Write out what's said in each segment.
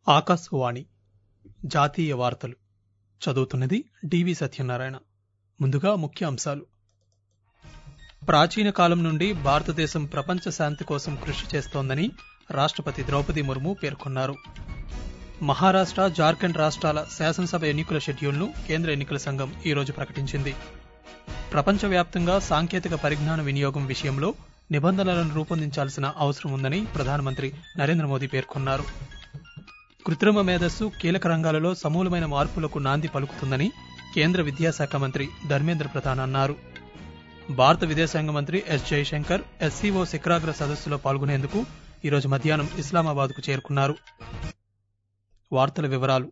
ఆకాశవాణి జాతీయ వార్తలు చదువుతున్నది డివి సత్యనారాయణ ముందుగా ముఖ్య అంశాలు ప్రాచీన కాలం నుండి భారతదేశం ప్రపంచ శాంతి కోసం కృషి చేస్తోందని రాష్టపతి ద్రౌపది ముర్ము పేర్కొన్నారు మహారాష్ట జార్ఖండ్ రాష్ట్రాల శాసనసభ ఎన్నికల షెడ్యూల్ను కేంద్ర ఎన్నికల సంఘం ఈ రోజు ప్రకటించింది ప్రపంచవ్యాప్తంగా సాంకేతిక పరిజ్ఞాన వినియోగం విషయంలో నిబంధనలను రూపొందించాల్సిన అవసరం ఉందని ప్రధానమంత్రి నరేంద్ర మోదీ పేర్కొన్నారు కృత్రిమ మేధస్సు కీలక రంగాలలో సమూలమైన మార్పులకు నాంది పలుకుతుందని కేంద్ర విద్యాశాఖ మంత్రి ధర్మేంద్ర ప్రధాన్ అన్నారు భారత విదేశాంగ మంత్రి ఎస్ జైశంకర్ ఎస్సీఓ శిఖరాగ్ర సదస్సులో పాల్గొనేందుకు ఈరోజు మధ్యాహ్నం ఇస్లామాబాద్కు చేరుకున్నారు వార్తల వివరాలు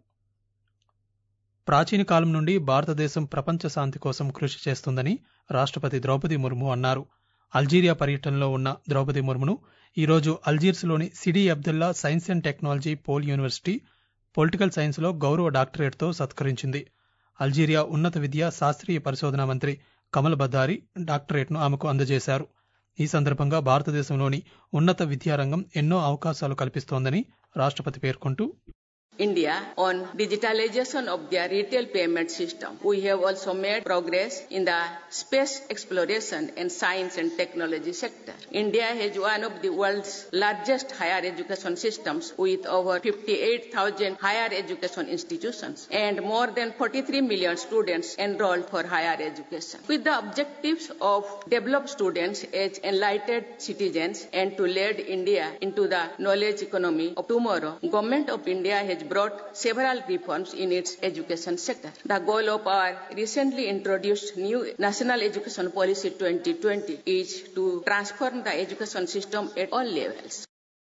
ప్రాచీన కాలం నుండి భారతదేశం ప్రపంచ శాంతి కోసం కృషి చేస్తుందని రాష్టపతి ద్రౌపది ముర్ము అన్నారు అల్జీరియా పర్యటనలో ఉన్న ద్రౌపది ముర్మును ఈరోజు అల్జీర్స్లోని Sidi Abdullah science and technology pole university political సైన్స్లో గౌరవ డాక్టరేట్తో సత్కరించింది అల్జీరియా ఉన్నత విద్య శాస్త్రీయ పరిశోధన మంత్రి కమల్ బద్దారి డాక్టరేట్ను ఆమెకు అందజేశారు ఈ సందర్భంగా భారతదేశంలోని ఉన్నత విద్యారంగం ఎన్నో అవకాశాలు కల్పిస్తోందని రాష్టపతి పేర్కొంటూ India on digitalization of their retail payment system. We have also made progress in the space exploration and science and technology sector. India has one of the world's largest higher education systems with over 58,000 higher education institutions and more than 43 million students enrolled for higher education. With the objectives of develop students as enlightened citizens and to lead India into the knowledge economy of tomorrow, Government of India has brought several reforms in its education sector. The goal of our recently introduced new National Education Policy 2020 is to transform the education system at all levels.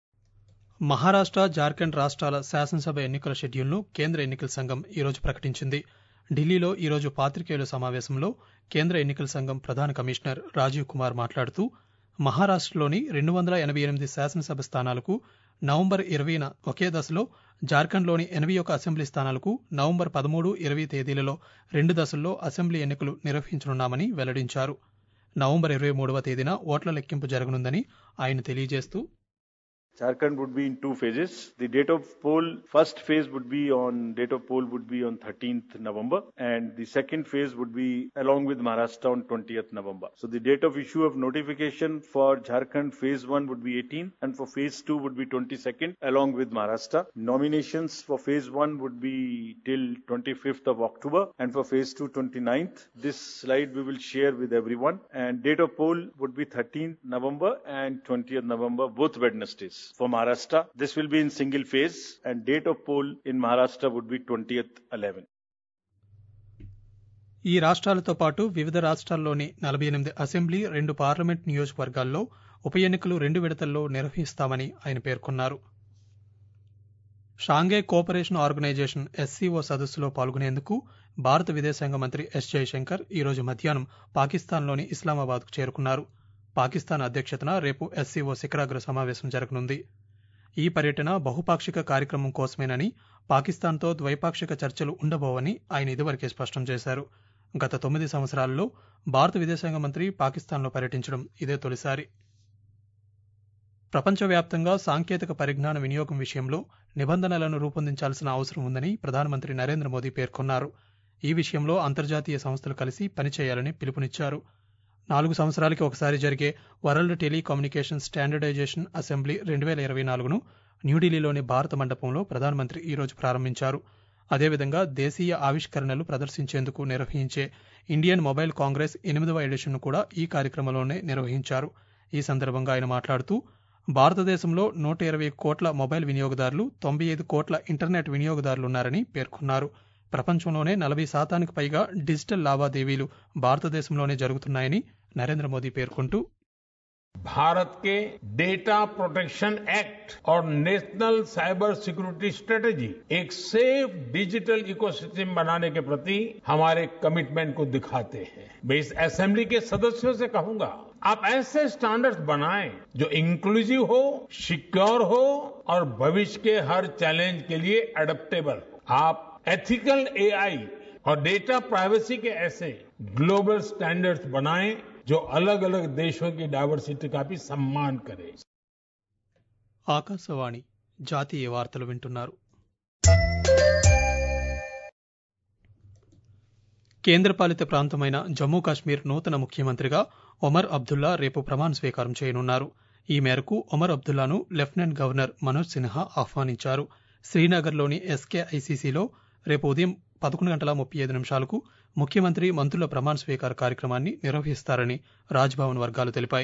Maharashtra Jharkhand రాష్ట్రాల శాసనసభ ఎన్నికల షెడ్యూల్ను కేంద్ర ఎన్నికల సంఘం ఈరోజు ప్రకటించింది ఢిల్లీలో ఈరోజు పాత్రికేయుల సమావేశంలో కేంద్ర ఎన్నికల సంఘం ప్రధాన కమిషనర్ రాజీవ్ కుమార్ మాట్లాడుతూ మహారాష్టలోని రెండు వందల ఎనభై ఎనిమిది శాసనసభ స్థానాలకు నవంబర్ ఇరవైన ఒకే దశలో జార్ఖండ్లోని ఎనభై ఒక అసెంబ్లీ స్థానాలకు నవంబర్ పదమూడు ఇరవై తేదీలలో రెండు దశల్లో అసెంబ్లీ ఎన్నికలు నిర్వహించనున్నామని వెల్లడించారు నవంబర్ ఇరవై మూడవ తేదీన ఓట్ల లెక్కింపు జరగనుందని ఆయన తెలియజేస్తూ Jharkhand would be in two phases. The date of poll, first phase would be on, date of poll would be on 13th November and the second phase would be along with Maharashtra on 20th November. So the date of issue of notification for Jharkhand phase 1 would be 18 and for phase 2 would be 22nd along with Maharashtra. Nominations for phase 1 would be till 25th of October and for phase 2 29th. This slide we will share with everyone and date of poll would be 13th November and 20th November both Wednesdays. For Maharashtra, this will be in single phase and date of poll in Maharashtra would be 20th 11. ఈ రాష్ట్రాలతో పాటు వివిధ రాష్ట్రాల్లోని నలభై ఎనిమిది assembly రెండు parliament నియోజకవర్గాల్లో ఉప ఎన్నికలు రెండు విడతల్లో నిర్వహిస్తామని ఆయన పేర్కొన్నారు షాంఘై కోఆపరేషన్ ఆర్గనైజేషన్ ఎస్సీఓ సదస్సులో పాల్గొనేందుకు భారత విదేశాంగ మంత్రి ఎస్ జయశంకర్ ఈరోజు మధ్యాహ్నం పాకిస్తాన్లోని ఇస్లామాబాద్కు చేరుకున్నారు పాకిస్తాన్ అధ్యక్షతన రేపు ఎస్సీఓ శిఖరాగ్ర సమావేశం జరగనుంది ఈ పర్యటన బహుపాక్షిక కార్యక్రమం కోసమేనని పాకిస్తాన్తో ద్వైపాక్షిక చర్చలు ఉండబోవని ఆయన ఇదివరకే స్పష్టం చేశారు గత తొమ్మిది సంవత్సరాల్లో భారత విదేశాంగ మంత్రి పాకిస్తాన్లో పర్యటించడం ఇదే తొలిసారి ప్రపంచవ్యాప్తంగా సాంకేతిక పరిజ్ఞాన వినియోగం విషయంలో నిబంధనలను రూపొందించాల్సిన అవసరం ఉందని ప్రధానమంత్రి నరేంద్ర మోదీ పేర్కొన్నారు ఈ విషయంలో అంతర్జాతీయ సంస్థలు కలిసి పనిచేయాలని పిలుపునిచ్చారు నాలుగు సంవత్సరాలకి ఒకసారి జరిగే వరల్డ్ టెలికమ్యూనికేషన్ స్టాండర్డైజేషన్ అసెంబ్లీ రెండు వేల ఇరవై నాలుగును న్యూఢిల్లీలోని భారత మండపంలో ప్రధానమంత్రి ఈరోజు ప్రారంభించారు అదేవిధంగా దేశీయ ఆవిష్కరణలు ప్రదర్శించేందుకు నిర్వహించే ఇండియన్ మొబైల్ కాంగ్రెస్ ఎనిమిదవ ఎడిషన్ను కూడా ఈ కార్యక్రమంలోనే నిర్వహించారు ఈ సందర్భంగా ఆయన మాట్లాడుతూ భారతదేశంలో నూట ఇరవై కోట్ల మొబైల్ వినియోగదారులు తొంభై ఐదు కోట్ల ఇంటర్నెట్ వినియోగదారులున్నారని పేర్కొన్నారు ప్రపంచంలోనే నలభై శాతానికి పైగా డిజిటల్ లావాదేవీలు భారతదేశంలోనే జరుగుతున్నాయని నరేంద్ర మోదీ పేర్కొంటూ भारत के डेटा प्रोटेक्शन एक्ट और नेशनल साइबर सिक्योरिटी स्ट्रेटेजी एक सेफ डिजिटल इकोसिस्टम बनाने के प्रति हमारे कमिटमेंट को दिखाते हैं मैं इस असेंबली के सदस्यों से कहूंगा आप ऐसे स्टैंडर्ड्स बनाएं जो इंक्लूसिव हो सिक्योर हो और भविष्य के हर चैलेंज के लिए एडेप्टेबल हो आप एथिकल एआई और डेटा प्राइवेसी के ऐसे ग्लोबल स्टैंडर्ड्स बनाएं जो अलग अलग देशों की डायवर्सिटी का भी सम्मान करे ఆకాశవాణి జాతీయ వార్తలు వింటున్నారు కేంద్రపాలిత ప్రాంతమైన జమ్మూ కాశ్మీర్ నూతన ముఖ్యమంత్రిగా ఒమర్ అబ్దుల్లా రేపు ప్రమాణ స్వీకారం చేయనున్నారు ఈ మేరకు ఒమర్ అబ్దుల్లాను లెఫ్టినెంట్ గవర్నర్ మనోజ్ సిన్హా ఆహ్వానించారు శ్రీనగర్లోని ఎస్కేఐసీసీలో రేపు ఉదయం పదకొండు గంటల ముప్పై ఐదు నిమిషాలకు ముఖ్యమంత్రి మంత్రుల ప్రమాణ స్వీకార కార్యక్రమాన్ని నిర్వహిస్తారని రాజ్భవన్ వర్గాలు తెలిపాయి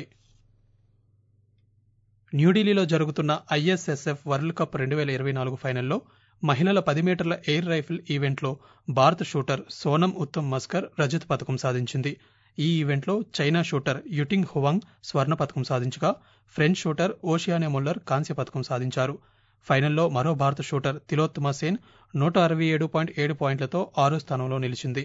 న్యూఢిల్లీలో జరుగుతున్న ఐఎస్ఎస్ఎఫ్ వరల్డ్ కప్ రెండు వేల ఇరవై నాలుగు ఫైనల్లో మహిళల పది మీటర్ల ఎయిర్ రైఫిల్ ఈవెంట్లో భారత షూటర్ సోనం ఉత్తమ్ మస్కర్ రజత పథకం సాధించింది ఈ ఈవెంట్లో చైనా షూటర్ యుటింగ్ హువాంగ్ స్వర్ణ పథకం సాధించగా ఫ్రెంచ్ షూటర్ ఓషియానే ముల్లర్ కాంస్య పథకం సాధించారు ఫైనల్లో మరో భారత షూటర్ తిలోత్తమ సేన్ నూట అరవై ఏడు పాయింట్ ఏడు పాయింట్లతో ఆరో స్థానంలో నిలిచింది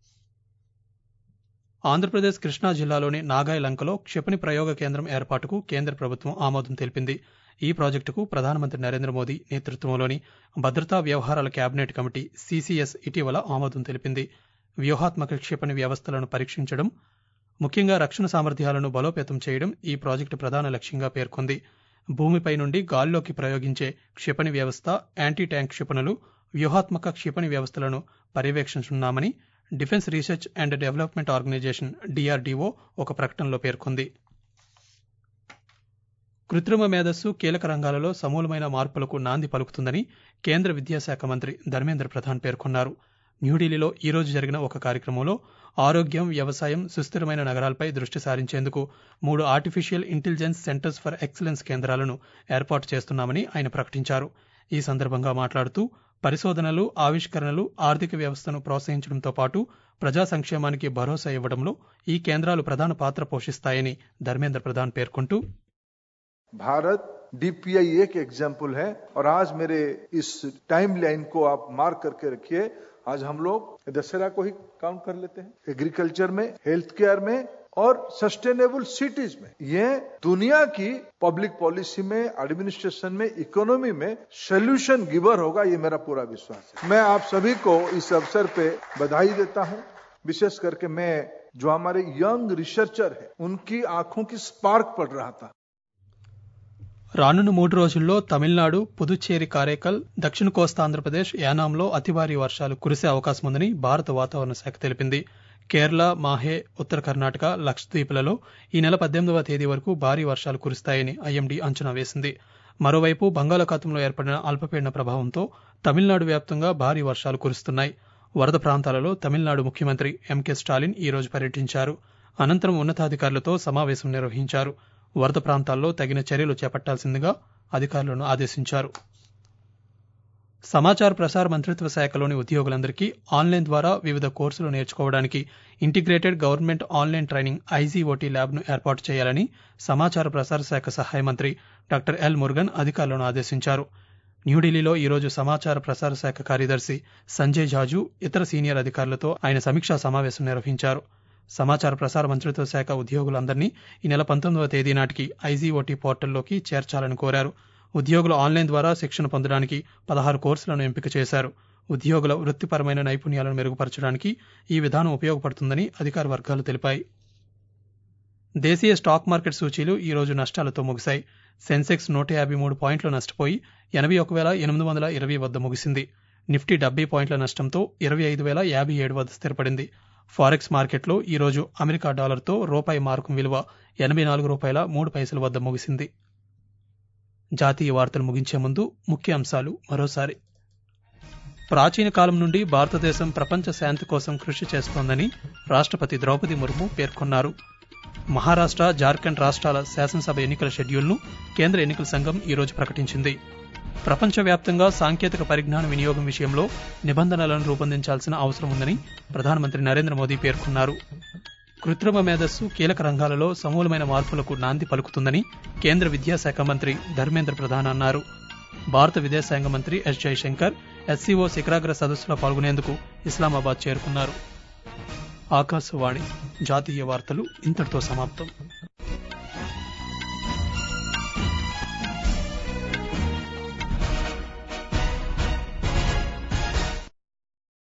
ఆంధ్రప్రదేశ్ కృష్ణా జిల్లాలోని నాగాయలంకలో క్షిపణి ప్రయోగ కేంద్రం ఏర్పాటుకు కేంద్ర ప్రభుత్వం ఆమోదం తెలిపింది ఈ ప్రాజెక్టుకు ప్రధానమంత్రి నరేంద్ర మోదీ నేతృత్వంలోని భద్రతా వ్యవహారాల కేబినెట్ కమిటీ సీసీఎస్ ఇటీవల ఆమోదం తెలిపింది వ్యూహాత్మక క్షిపణి వ్యవస్థలను పరీక్షించడం ముఖ్యంగా రక్షణ సామర్థ్యాలను బలోపేతం చేయడం ఈ ప్రాజెక్టు ప్రధాన లక్ష్యంగా పేర్కొంది భూమిపై నుండి గాల్లోకి ప్రయోగించే క్షిపణి వ్యవస్థ యాంటీ ట్యాంక్ క్షిపణులు వ్యూహాత్మక క్షిపణి వ్యవస్థలను పర్యవేక్షించున్నామని defence research and development organisation DRDO ఒక ప్రకటనలో పేర్కొంది కృత్రిమ మేధస్సు కీలక రంగాలలో సమూలమైన మార్పులకు నాంది పలుకుతుందని కేంద్ర విద్యాశాఖ మంత్రి ధర్మేంద్ర ప్రధాన్ పేర్కొన్నారు న్యూఢిల్లీలో ఈ రోజు జరిగిన ఒక కార్యక్రమంలో ఆరోగ్యం వ్యవసాయం సుస్థిరమైన నగరాలపై దృష్టి సారించేందుకు మూడు artificial intelligence centres for excellence కేంద్రాలను ఏర్పాటు చేస్తున్నామని ఆయన ప్రకటించారు ఈ సందర్భంగా మాట్లాడుతూ పరిశోధనలు ఆవిష్కరణలు ఆర్థిక వ్యవస్థను ప్రోత్సహించడంతో పాటు ప్రజా సంక్షేమానికి భరోసా ఇవ్వడంలో ఈ కేంద్రాలు ప్రధాన పాత్ర పోషిస్తాయని ధర్మేంద్ర ప్రధాన్ పేర్కొంటూ भारत डीपीआई एक एग्जाम्पल है और आज मेरे इस टाइम लाइन को आप मार्क करके रखिए आज हम लोग दशहरा को ही काउंट कर लेते हैं एग्रीकल्चर में हेल्थ केयर में और सस्टेनेबल सिटीज में ये दुनिया की पब्लिक पॉलिसी में एडमिनिस्ट्रेशन में इकोनॉमी में सोल्यूशन गिवर होगा ये मेरा पूरा विश्वास है मैं आप सभी को इस अवसर पे बधाई देता हूं विशेष करके मैं जो हमारे यंग रिसर्चर है उनकी आंखों की स्पार्क पड़ रहा था రానున్న మూడు రోజుల్లో తమిళనాడు పుదుచ్చేరి కారైకల్ దక్షిణ కోస్తా ఆంధ్రప్రదేశ్ యానాంలో అతి భారీ వర్షాలు కురిసే అవకాశం ఉందని భారత వాతావరణ శాఖ తెలిపింది కేరళ మాహే ఉత్తర కర్ణాటక లక్షద్వీపులలో ఈ నెల పద్దెనిమిదవ తేదీ వరకు భారీ వర్షాలు కురుస్తాయని ఐఎండీ అంచనా వేసింది మరోవైపు బంగాళాఖాతంలో ఏర్పడిన అల్పపీడన ప్రభావంతో తమిళనాడు వ్యాప్తంగా భారీ వర్షాలు కురుస్తున్నాయి వరద ప్రాంతాలలో తమిళనాడు ముఖ్యమంత్రి ఎంకే స్టాలిన్ ఈ రోజు పర్యటించారు అనంతరం ఉన్నతాధికారులతో సమావేశం నిర్వహించారు వరద ప్రాంతాల్లో తగిన చర్యలు చేపట్టాల్సిందిగా అధికారులను ఆదేశించారు సమాచార ప్రసార మంత్రిత్వ శాఖలోని ఉద్యోగులందరికీ ఆన్లైన్ ద్వారా వివిధ కోర్సులు నేర్చుకోవడానికి integrated government online training IGOT ల్యాబ్ను ఏర్పాటు చేయాలని సమాచార ప్రసార శాఖ సహాయ మంత్రి డాక్టర్ ఎల్ మురుగన్ అధికారులను ఆదేశించారు న్యూఢిల్లీలో ఈరోజు సమాచార ప్రసార శాఖ కార్యదర్శి సంజయ్ జాజు ఇతర సీనియర్ అధికారులతో ఆయన సమీక్షా సమావేశం నిర్వహించారు సమాచార ప్రసార మంత్రిత్వ శాఖ ఉద్యోగులందరినీ ఈ నెల పంతొమ్మిదవ తేదీ నాటికి ఐజీఓటీ పోర్టల్లోకి చేర్చాలని కోరారు ఉద్యోగులు ఆన్లైన్ ద్వారా శిక్షణ పొందడానికి పదహారు కోర్సులను ఎంపిక చేశారు ఉద్యోగుల వృత్తిపరమైన నైపుణ్యాలను మెరుగుపరచడానికి ఈ విధానం ఉపయోగపడుతుందని అధికార వర్గాలు తెలిపాయి దేశీయ స్టాక్ మార్కెట్ సూచీలు ఈ రోజు నష్టాలతో ముగిశాయి సెన్సెక్స్ నూట యాభై మూడు పాయింట్లు నష్టపోయి ఎనభై ఒక వేల ఎనిమిది వందల ఇరవై వద్ద ముగిసింది నిఫ్టీ డెబ్బై పాయింట్ల నష్టంతో ఇరవై ఐదు వేల యాభై ఏడు వద్ద స్థిరపడింది ఫారెక్స్ మార్కెట్లో ఈ రోజు అమెరికా డాలర్తో రూపాయి మార్కు విలువ ఎనభై నాలుగు రూపాయల మూడు పైసల వద్ద ముగిసింది జాతీయ వార్తలు ముగించే ముందు ముఖ్య అంశాలు మరోసారి ప్రాచీన కాలం నుండి భారతదేశం ప్రపంచ శాంతి కోసం కృషి చేస్తోందని రాష్ట్రపతి ద్రౌపది ముర్ము పేర్కొన్నారు మహారాష్ట్ర జార్ఖండ్ రాష్ట్రాల శాసనసభ ఎన్నికల షెడ్యూల్ను కేంద్ర ఎన్నికల సంఘం ఈ రోజు ప్రకటించింది ప్రపంచవ్యాప్తంగా సాంకేతిక పరిజ్ఞాన వినియోగం విషయంలో నిబంధనలను రూపొందించాల్సిన అవసరం ఉందని ప్రధానమంత్రి నరేంద్ర మోదీ పేర్కొన్నారు కృత్రిమ మేధస్సు కీలక రంగాలలో సమూలమైన మార్పులకు నాంది పలుకుతుందని కేంద్ర విద్యాశాఖ మంత్రి ధర్మేంద్ర ప్రధాన్ అన్నారు భారత విదేశాంగ మంత్రి ఎస్ జైశంకర్ ఎస్సీఓ శిఖరాగ్ర సదస్సులో పాల్గొనేందుకు ఇస్లామాబాద్ చేరుకున్నారు ఆకాశవాణి జాతీయ వార్తలు ఇంతటితో సమాప్తం